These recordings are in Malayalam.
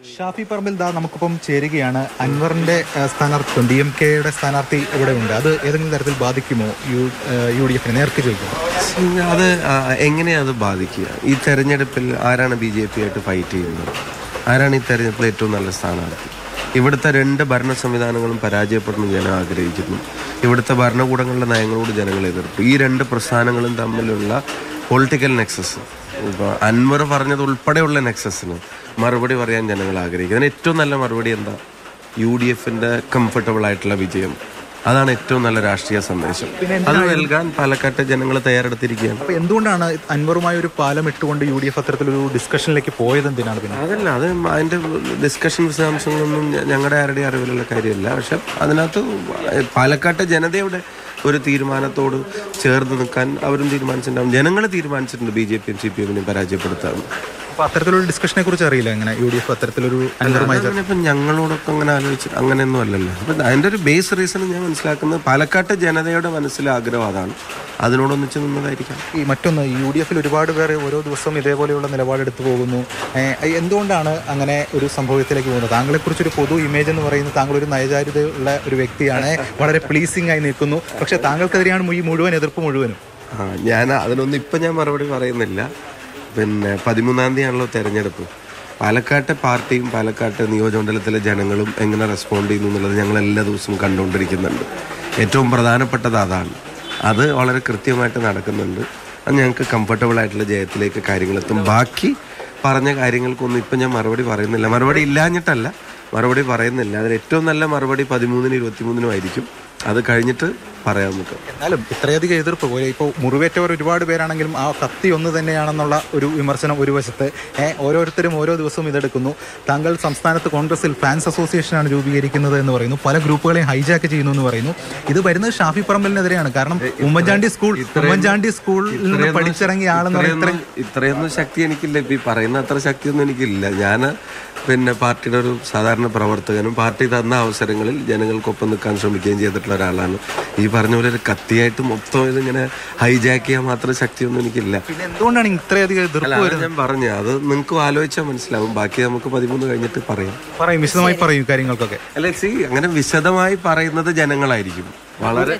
ഷാഫി പറമ്പിൽ ദാ നമുക്കിപ്പം ചേരുകയാണ് അൻവറിന്റെ ആ, സ്ഥാനാർത്ഥിത്വം ഡി എം കെയുടെ സ്ഥാനാർത്ഥി ഇവിടെ ഉണ്ട് അത് ഏതെങ്കിലും തരത്തിൽ ബാധിക്കുമോ യു യു ഡി എഫിനെ നേർക്ക് ചോദിക്കുന്നു അത് ആ, എങ്ങനെയാ അത് ബാധിക്കുക ഈ തെരഞ്ഞെടുപ്പിൽ ആരാണ് ബി ജെ പി ആയിട്ട് ഫൈറ്റ് ചെയ്യുന്നത് ആരാണ് ഈ തെരഞ്ഞെടുപ്പിൽ ഏറ്റവും നല്ല സ്ഥാനാർത്ഥി ഇവിടുത്തെ രണ്ട് ഭരണ സംവിധാനങ്ങളും പരാജയപ്പെടുന്നു ജനം ആഗ്രഹിക്കുന്നു ഇവിടുത്തെ ഭരണകൂടങ്ങളുടെ നയങ്ങളോട് ജനങ്ങൾ എതിർപ്പ് ഈ രണ്ട് പ്രസ്ഥാനങ്ങളും തമ്മിലുള്ള പൊളിറ്റിക്കൽ നെക്സസ് ഇപ്പോൾ അൻവർ പറഞ്ഞത് ഉൾപ്പെടെയുള്ള നെക്സസിന് മറുപടി പറയാൻ ജനങ്ങൾ ആഗ്രഹിക്കുന്നു അതിന് ഏറ്റവും നല്ല മറുപടി എന്താ യു ഡി എഫിൻ്റെ കംഫർട്ടബിൾ ആയിട്ടുള്ള വിജയം അതാണ് ഏറ്റവും നല്ല രാഷ്ട്രീയ സന്ദേശം അത് നൽകാൻ പാലക്കാട്ടെ ജനങ്ങൾ തയ്യാറെടുത്തിരിക്കുകയാണ് അപ്പൊ എന്തുകൊണ്ടാണ് അൻവറുമായി ഒരു പാലം ഇട്ടുകൊണ്ട് യു ഡി എഫ് അത്തരത്തിലൊരു ഡിസ്കഷനിലേക്ക് പോയത് എന്തിനാണ് പിന്നെ അതല്ല അത് അതിന്റെ ഡിസ്കഷൻ വിശദാംശങ്ങളൊന്നും ഞ- ഞങ്ങളുടെ ആരുടെയും അറിവിലുള്ള കാര്യമല്ല പക്ഷെ അതിനകത്ത് പാലക്കാട്ടെ ജനതയുടെ ഒരു തീരുമാനത്തോട് ചേർന്ന് നിൽക്കാൻ അവരും തീരുമാനിച്ചിട്ടുണ്ടാവും ജനങ്ങൾ തീരുമാനിച്ചിട്ടുണ്ട് ബി ജെ പിയും സി പി എമ്മിനെയും പരാജയപ്പെടുത്താൻ അപ്പൊ അത്തരത്തിലൊരു ഡിസ്കഷനെ കുറിച്ച് അറിയില്ല എങ്ങനെ യു ഡി എഫ് അത്തരത്തിലൊരു അൻവറുമായി അതങ്ങനെ ഇപ്പം ഞങ്ങളോടൊക്കെ അങ്ങനെ ആലോചിച്ച് അങ്ങനെയൊന്നും അല്ലല്ലോ അപ്പം അതിൻ്റെ ഒരു ബേസ് റീസൺ ഞാൻ മനസ്സിലാക്കുന്നത് പാലക്കാട്ടെ ജനതയുടെ മനസ്സിലെ ആഗ്രഹം അതാണ് അതിനോടൊന്നിച്ച് നിന്നതായിരിക്കാം ഈ മറ്റൊന്ന് യു ഡി എഫിൽ ഒരുപാട് പേർ ഓരോ ദിവസവും ഇതേപോലെയുള്ള നിലപാടെടുത്തു പോകുന്നു ഏഹ് എന്തുകൊണ്ടാണ് അങ്ങനെ ഒരു സംഭവത്തിലേക്ക് പോകുന്നത് താങ്കളെക്കുറിച്ച് ഒരു പൊതു ഇമേജ് എന്ന് പറയുന്നത് താങ്കൾ ഒരു നയചാരിതയുള്ള ഒരു വ്യക്തിയാണ് വളരെ പ്ലീസിംഗ് ആയി നിൽക്കുന്നു പക്ഷേ താങ്കൾക്കെതിരെയാണ് ഈ മുഴുവൻ എതിർപ്പ് മുഴുവനും ആ ഞാൻ അതിനൊന്നും ഇപ്പം ഞാൻ മറുപടി പറയുന്നില്ല പിന്നെ പതിമൂന്നാം തീയതിയാണല്ലോ തെരഞ്ഞെടുപ്പ് പാലക്കാട്ടെ പാർട്ടിയും പാലക്കാട്ടെ നിയോജകമണ്ഡലത്തിലെ ജനങ്ങളും എങ്ങനെ റെസ്പോണ്ട് ചെയ്യുന്നു എന്നുള്ളത് ഞങ്ങൾ എല്ലാ ദിവസവും കണ്ടുകൊണ്ടിരിക്കുന്നുണ്ട് ഏറ്റവും പ്രധാനപ്പെട്ടത് അതാണ് അത് വളരെ കൃത്യമായിട്ട് നടക്കുന്നുണ്ട് അത് ഞങ്ങൾക്ക് കംഫർട്ടബിൾ ആയിട്ടുള്ള ജയത്തിലേക്ക് കാര്യങ്ങളെത്തും ബാക്കി പറഞ്ഞ കാര്യങ്ങൾക്കൊന്നും ഇപ്പം ഞാൻ മറുപടി പറയുന്നില്ല മറുപടി ഇല്ലാഞ്ഞിട്ടല്ല മറുപടി പറയുന്നില്ല അതിന് ഏറ്റവും നല്ല മറുപടി പതിമൂന്നിനും ഇരുപത്തിമൂന്നിനും ആയിരിക്കും അത് കഴിഞ്ഞിട്ട് പറയാം നമുക്ക് എന്നാലും ഇത്രയധികം എതിർപ്പ് പോലെ ഇപ്പോൾ മുറിവേറ്റവർ ഒരുപാട് പേരാണെങ്കിലും ആ കത്തി ഒന്ന് തന്നെയാണെന്നുള്ള ഒരു വിമർശനം ഒരു വശത്ത് ഏഹ് ഓരോരുത്തരും ഓരോ ദിവസവും ഇതെടുക്കുന്നു താങ്കൾ സംസ്ഥാനത്ത് കോൺഗ്രസിൽ ഫാൻസ് അസോസിയേഷനാണ് രൂപീകരിക്കുന്നത് എന്ന് പറയുന്നു പല ഗ്രൂപ്പുകളെയും ഹൈജാക്ക് ചെയ്യുന്നു എന്ന് പറയുന്നു ഇത് വരുന്നത് ഷാഫി പറമ്പലിനെതിരെയാണ് കാരണം ഉമ്മൻചാണ്ടി സ്കൂൾ ഉമ്മൻചാണ്ടി സ്കൂളിൽ നിന്ന് പഠിച്ചിറങ്ങിയ ആളെന്ന് പറയുന്നത് ഇത്രയൊന്നും ഇത്രയൊന്നും ശക്തി എനിക്കില്ല ഇപ്പൊ ഈ പറയുന്ന അത്ര ശക്തിയൊന്നും എനിക്കില്ല ഞാൻ പിന്നെ പാർട്ടിയുടെ ഒരു സാധാരണ പ്രവർത്തകനും പാർട്ടി തന്ന അവസരങ്ങളിൽ ജനങ്ങൾക്കൊപ്പം നിൽക്കാൻ ശ്രമിക്കുകയും ചെയ്തിട്ടുള്ള ഒരാളാണ് ഈ പറഞ്ഞ പോലെ ഒരു കത്തിയായിട്ട് മൊത്തം ഇതിങ്ങനെ ഹൈജാക്ക് ചെയ്യാൻ മാത്രം ശക്തിയൊന്നും എനിക്കില്ല പിന്നെ എന്തുകൊണ്ടാണ് ഇത്രയധികം എതിർപ്പ് അല്ല അത് ഞാൻ പറഞ്ഞു അത് നിങ്ങൾക്ക് ആലോചിച്ചാൽ മനസ്സിലാവും ബാക്കി നമുക്ക് പതിമൂന്ന് കഴിഞ്ഞിട്ട് പറയാം പറയും വിശദമായി പറയും കാര്യങ്ങൾക്കൊക്കെ അല്ല സി അങ്ങനെ വിശദമായി പറയുന്നത് ജനങ്ങളായിരിക്കും വളരെ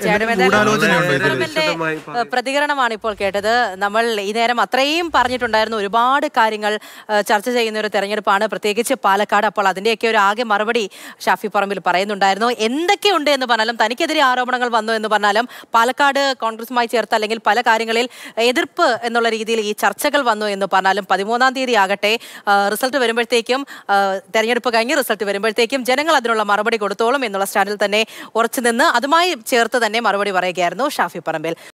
ഗൂഢാലോചനയുണ്ട് പ്രതികരണമാണ് ഇപ്പോൾ കേട്ടത് നമ്മൾ ഈ നേരം അത്രയും പറഞ്ഞിട്ടുണ്ടായിരുന്നു ഒരുപാട് കാര്യങ്ങൾ ഏഹ്, ചർച്ച ചെയ്യുന്ന ഒരു തെരഞ്ഞെടുപ്പാണ് പ്രത്യേകിച്ച് പാലക്കാട് അപ്പോൾ അതിന്റെയൊക്കെ ഒരു ആകെ മറുപടി ഷാഫി പറമ്പിൽ പറയുന്നുണ്ടായിരുന്നു എന്തൊക്കെയുണ്ട് എന്ന് പറഞ്ഞാലും തനിക്കെതിരെ ആരോപണങ്ങൾ വന്നു എന്ന് പറഞ്ഞാലും പാലക്കാട് കോൺഗ്രസുമായി ചേർത്ത് അല്ലെങ്കിൽ പല കാര്യങ്ങളിൽ എതിർപ്പ് എന്നുള്ള രീതിയിൽ ഈ ചർച്ചകൾ വന്നു എന്ന് പറഞ്ഞാലും പതിമൂന്നാം തീയതി ആകട്ടെ റിസൾട്ട് വരുമ്പോഴത്തേക്കും ആ, തെരഞ്ഞെടുപ്പ് കഴിഞ്ഞ് റിസൾട്ട് വരുമ്പോഴത്തേക്കും ജനങ്ങൾ അതിനുള്ള മറുപടി കൊടുത്തോളും എന്നുള്ള സ്റ്റാൻഡിൽ തന്നെ ഉറച്ചു നിന്ന് അതുമായി ചേർത്ത് തന്നെ മറുപടി പറയുകയായിരുന്നു ഷാഫി പറമ്പിൽ